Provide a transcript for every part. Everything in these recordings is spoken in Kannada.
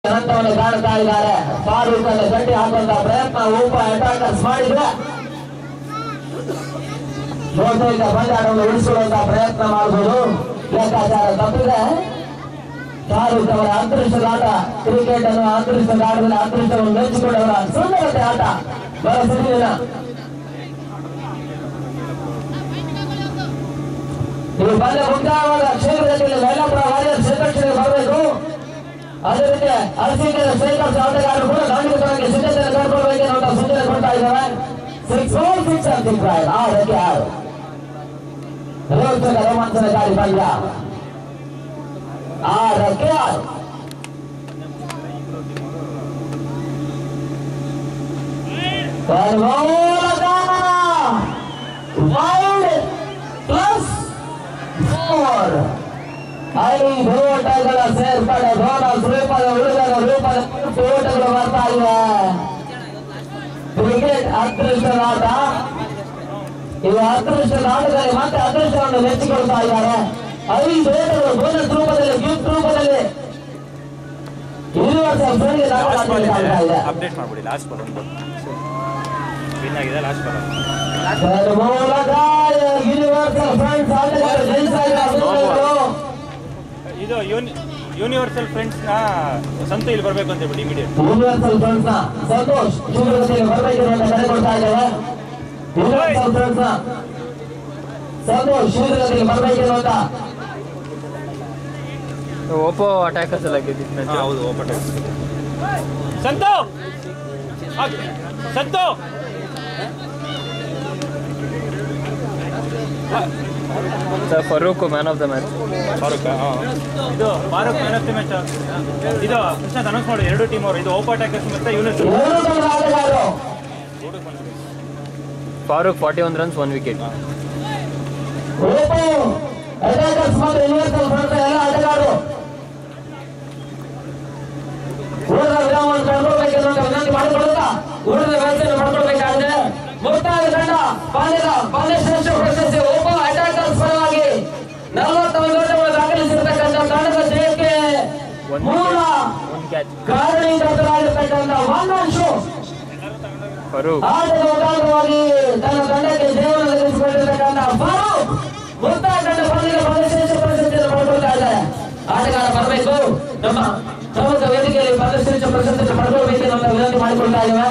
ಹಂತವನ್ನು ಕಾಣ್ತಾ ಇದ್ದಾರೆ ಫಾರೂಕ್ ಅನ್ನು ಗಟ್ಟಿ ಹಾಕುವಂತ ಪ್ರಯತ್ನ ಒಬ್ಬ ಅಟ್ಯಾಕರ್ಸ್ ಮಾಡಿದ್ರೆ ಬಹುತೇಕ ಪಂದ್ಯಾಟವನ್ನು ಉಳಿಸಿಕೊಳ್ಳುವಂತ ಪ್ರಯತ್ನ ಮಾಡಬಹುದು ಲೆಕ್ಕಾಚಾರ ತಪ್ಪಿದೆ ಫಾರೂಕ್ ಅವರ ಅದೃಷ್ಟದ ಆಟ ಕ್ರಿಕೆಟ್ ಅನ್ನು ಅದೃಷ್ಟದ ಆಟದಲ್ಲಿ ಅದೃಷ್ಟವನ್ನು ಮೆಚ್ಚಿಕೊಂಡವರ ಸುಂದರತೆ ಆಟ ಬರ ಸುದ್ದಿನ ಈ ಪಂದ್ಯ ಮುಕ್ತಾಯವಾದ ಕ್ಷೇತ್ರದಲ್ಲಿ ಮೈಲಾಪುರ ವಾರಿಯರ್ ಕ್ಷೇತ್ರಕ್ಕೆ ಬರಬೇಕು ಅದೇ ರೀತಿ ಅರಸೀಕೆರೆ ಸ್ಟ್ರೈಕರ್ಸ್ ಆಟಗಾರರು ಕೂಡ ದಾಂಡಿಗೆ ಸಿದ್ಧತೆಯನ್ನು ಕರ್ಕೊಳ್ಬೇಕು ಅನ್ನೋ ಸೂಚನೆ ಕೊಡ್ತಾ ಇದ್ದಾರೆ ಸಿಕ್ಸ್ ಫೋರ್ ಸಿಕ್ಸ್ ಅಂತ ಪ್ರಾಯ ಆರಕ್ಕೆ ಆರು ರೋಚಕ ರೋಮಾಂಚನಕಾರಿ ಪಂದ್ಯ ಆರಕ್ಕೆ ಆರು ವೈಲ್ಡ್ ಪ್ಲಸ್ ಫೋರ್ ಐದು ಓಟಗಳ ಸೇರ್ಪಡೆ ಬೋನಸ್ ರೂಪದ ಉಳಿದದ ರೂಪದ ಓಟಗಳು ಬರ್ತಾ ಇವೆ ಕ್ರಿಕೆಟ್ ಅದೃಷ್ಟದ ಆಟ ಇದು ಅದೃಷ್ಟದ ಆಟದಲ್ಲಿ ಮತ್ತೆ ಅದೃಷ್ಟವನ್ನು ಮೆಚ್ಚಿಕೊಳ್ತಾ ಇದ್ದಾರೆ ಐದು ಓಟಗಳು ಬೋನಸ್ ರೂಪದಲ್ಲಿ ಗಿಫ್ಟ್ ರೂಪದಲ್ಲಿ ಯೂನಿವರ್ಸಲ್ ಫ್ರೆಂಡ್ಗೆ ದಾಖಲಾಗಬೇಕಾಗ್ತಾ ಇದೆ ಅಪ್ಡೇಟ್ ಮಾಡ್ಬಿಡಿ ಲಾಸ್ಟ್ ಬರ್ ಒಂದು ವಿನ್ ಆಗಿದೆ ಲಾಸ್ಟ್ ಬರ ಅದರ ಮೂಲಕ ಯೂನಿವರ್ಸಲ್ ಫ್ರೆಂಡ್ಸ್ ಆಟಗಾರರು ಜಯಿಸಿದ್ದಾರೆ ಅಭಿನಂದನೆಗಳು. ಇದು ಯೂನಿ ಯೂನಿವರ್ಸಲ್ ಫ್ರೆಂಡ್ಸ್ನ ಸಂತು ಇಲ್ಲಿ ಬರಬೇಕು ಅಂತ ಹೇಳ್ಬಿಟ್ಟು ಇಮಿಡಿಯೇಟ್ ಯೂನಿವರ್ಸಲ್ ಫ್ರೆಂಡ್ಸ್ ನ ಸಂತೋಷ್ ಶಿವಗತಿಗೆ ಬರಬೇಕಿರುವಂತ ಕರೆ ಕೊಡ್ತಾ ಇದ್ದೇವೆ ಯೂನಿವರ್ಸಲ್ ಫ್ರೆಂಡ್ಸ್ ನ ಸಂತೋಷ್ ಶಿವಗತಿಗೆ ಬರಬೇಕಿರುವಂತ ಓಪೋ ಅಟ್ಯಾಕರ್ಸ್ ಎಲ್ಲ ಗೆದ್ದಿದ್ದು match. ಹೌದು ಓಪನ್ ಸಂತು ಹಾಗೆ. Santu sir Farooq man of the match Farooq ಇದು Farooq man of the match ಇದು ಕೃಷ್ಣ ಅನೌನ್ಸ್ ಮಾಡಿ ಎರಡು ಟೀಮ್ ಅವರು ಇದು ಓಪೋ ಅಟ್ಯಾಕರ್ಸ್ ಮತ್ತೆ ಯೂನಿವರ್ಸಲ್ ಎರಡು ತಂಡದ ಆಟಗಾರರು Farooq forty one runs one wicket Oppo attackers ಮತ್ತು ಯೂನಿವರ್ಸಲ್ ಫ್ರೆಂಡ್ಸ್ ಎಲ್ಲ ಆಟಗಾರರು ಉಳಿದ ವಿರಾಮವನ್ನು ಕಳ್ಕೊಳ್ಬೇಕೆನ್ನುವಂತ ವಿನಂತಿ ಮಾಡಿಕೊಳ್ಳುತ್ತಾ ಉಳಿದ ವ್ಯವಸ್ಥೆಯನ್ನು ಮಾಡ್ಕೊಳ್ಬೇಕಾಗಿದೆ ಮುಕ್ತಾಯ ತಂಡ ಪಂದ್ಯದ ಪಂದ್ಯ ಶ್ರೇಷ್ಠ ಪ್ರಶಸ್ತಿ ಓಪೋ ಅಟ್ಯಾಕರ್ಸ್ ಪರವಾಗಿ ನಲವತ್ತೊಂದು ಓಟವನ್ನು ದಾಖಲಿಸಿರ್ತಕ್ಕಂಥ ತಂಡದ ಜಯಕ್ಕೆ ಮೂಲ ಒನ್ ಕ್ಯಾಚ್ ಕಾರಣೀಕರ್ತರಾಗಿರ್ತಕ್ಕಂಥ ವಾನಾಂಶು ಫರೂಕ್ ಆಟದ ಮುಖಾಂತರವಾಗಿ ತನ್ನ ತಂಡಕ್ಕೆ ಜಯವನ್ನು ಒದಗಿಸಿಕೊಂಡಿರ್ತಕ್ಕಂಥ ಫಾರೂಕ್ ಮುಕ್ತಾಯ ತಂಡ ಪಂದ್ಯದ ಪಂದ್ಯಶ್ರೇಷ್ಠ ಪ್ರಶಸ್ತಿಯನ್ನು ಪಡ್ಕೊಳ್ತಾ ಇದ್ದಾರೆ ಆಟಗಾರ ಬರಬೇಕು ನಮ್ಮ ಪ್ರಮುಖ ವೇದಿಕೆಯಲ್ಲಿ ಪಂದ್ಯಶ್ರೇಷ್ಠ ಪ್ರಶಸ್ತಿಯನ್ನು ಪಡ್ಕೊಳ್ಬೇಕು ಅಂತ ವಿನಂತಿ ಮಾಡಿಕೊಳ್ತಾ ಇದ್ದೇವೆ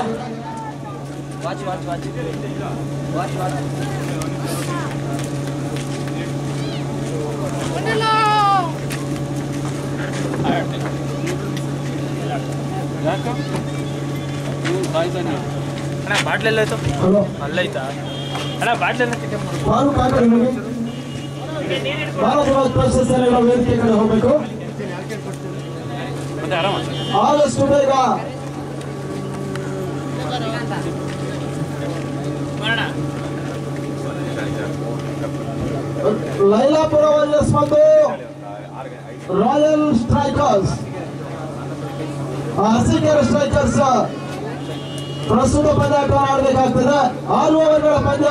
ಅಣ್ಣ ಬಾಟ್ಲೆಲ್ಲ ಆಯ್ತು ಅಲ್ಲೈತಾ ಅಣ್ಣ ಬಾಟ್ಲೆಲ್ಲ ಚಿಕನ್ ಫಾರೂಕ್ ಆಟಗಾರರಿಗೆ ಭಾರತ ಪ್ರಶಸ್ತಿಯನ್ನು ವೇದಿಕೆ ಕಡೆ ಹೋಗಬೇಕು ಮತ್ತೆ ಆರಾಮ ಆದಷ್ಟು ಬೇಗ ಲೈಲಾಪುರ ವಾರಿಯರ್ಸ್ ಮತ್ತು ರಾಯಲ್ ಸ್ಟ್ರೈಕರ್ಸ್ ಹಸಿಕೆರೆ ಸ್ಟ್ರೈಕರ್ಸ್ ಪ್ರಸ್ತುತ ಪಂದ್ಯಾಟ ಆಡಬೇಕಾಗ್ತದೆ ಆರು ಓವರ್ಗಳ ಪಂದ್ಯ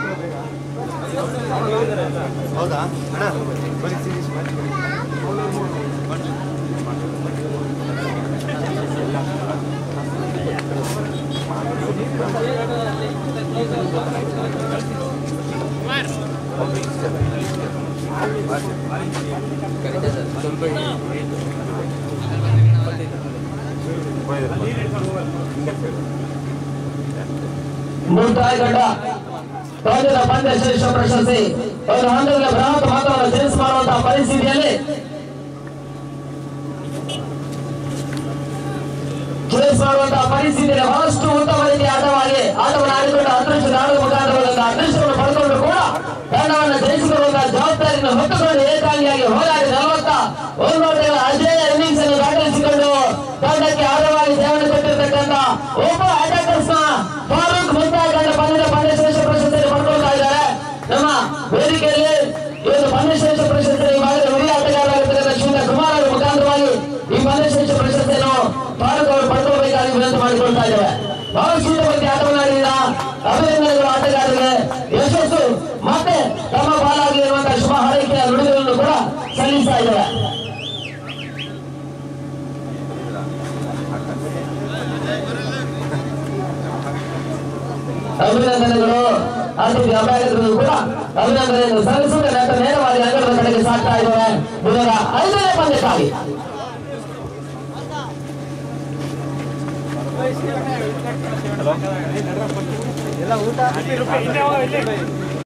ಮುಕ್ತಾಯಗೊಂಡ ಪಂದ್ಯದ ಪಂದ್ಯ ಶ್ರೇಷ್ಠ ಪ್ರಶಸ್ತಿ ಒಂದು ಹಂತದಲ್ಲಿ ಬೃಹತ್ ಮೊತ್ತವನ್ನು ಚೇಂಜ್ ಮಾಡುವಂತಹ ಪರಿಸ್ಥಿತಿಯಲ್ಲಿ ಚೇಂಜ್ ಮಾಡುವಂತಹ ಪರಿಸ್ಥಿತಿಯಲ್ಲಿ ಬಹಳಷ್ಟು ಉತ್ತಮ ರೀತಿಯ ಆಟವಾಗಿ ಆಟವನ್ನು ಆಡಿಕೊಂಡು ಅದೃಷ್ಟದ ಆಡುವ ಮುಖಾಂತರದಿಂದ ಅದೃಷ್ಟವನ್ನು ಪಡ್ಕೊಂಡು ಕೂಡ ತಂಡವನ್ನು ಜಯಿಸಿಕೊಳ್ಳುವಂತಹ ಜವಾಬ್ದಾರಿಯನ್ನು ಹೊತ್ತುಕೊಂಡು ಏಕಾಂಗಿಯಾಗಿ ಹೋರಾಡಿ ನಲವತ್ತ ಒಂದು ಓಟಗಳ ಅಜೇಯ ಇನ್ನಿಂಗ್ಸ್ ಅನ್ನು ದಾಖಲಿಸಿಕೊಂಡು ತಂಡಕ್ಕೆ ಆಳವಾಗಿ ಸೇವನೆ ಕೊಟ್ಟಿರ್ತಕ್ಕಂಥ ಒಬ್ಬ ಅಟ್ಯಾಕರ್ಸ್ ನ ಫಾರೂಕ್ ಮುಕ್ತಾಯಗೊಂಡ ಪಂದ್ಯದ ಪಂದ್ಯ ಶ್ರೇಷ್ಠ ಪ್ರಶಸ್ತಿಯನ್ನು ಪಡ್ಕೊಳ್ತಾ ಇದ್ದಾರೆ ನಮ್ಮ ವೇದಿಕೆಯಲ್ಲಿ ಇವತ್ತು ಪಂದ್ಯ ಶ್ರೇಷ್ಠ ಪ್ರಶಸ್ತಿ ಈ ಭಾಗದ ಹಿರಿಯ ಆಟಗಾರರಾಗಿರ್ತಕ್ಕಂಥ ಶಿವನ ಕುಮಾರ್ ಅವರ ಮುಖಾಂತರವಾಗಿ ಈ ಪಂದ್ಯ ಶ್ರೇಷ್ಠ ಪ್ರಶಸ್ತಿಯನ್ನು ಫಾರೂಕ್ ಅವರು ಪಡ್ಕೊಳ್ಬೇಕಾಗಿ ವಿನಂತಿ ಮಾಡಿಕೊಳ್ತಾ ಇದ್ದೇವೆ ಬಹಳ ಸೂಕ್ತವಾಗಿ ಆಟವನ್ನಾಡಿದ ಅಭಿನಂದನೆಗಳು ಆಟಗಾರರಿಗೆ ಯಶಸ್ಸು ಮತ್ತೆ ತಮ್ಮ ಪಾಲಾಗಿ ಇರುವಂತಹ ಶುಭ ಹಾರೈಕೆಯ ನುಡಿಗಳನ್ನು ಕೂಡ ಸಲ್ಲಿಸ್ತಾ ಇದ್ದೇವೆ ಅಭಿನಂದನೆಗಳು ಅತಿಥಿ ಅಭ್ಯರ್ಥಿಗಳು ಕೂಡ ಅಭಿನಂದನೆಯನ್ನು ಸಲ್ಲಿಸುತ್ತಾ ನಂತರ ನೇರವಾಗಿ ಅಂಗಡದ ಕಡೆಗೆ ಸಾಗ್ತಾ ಇದ್ದಾರೆ ಇವರ ಐದನೇ ಪಂದ್ಯಕ್ಕಾಗಿ ಎಲ್ಲ ಊಟ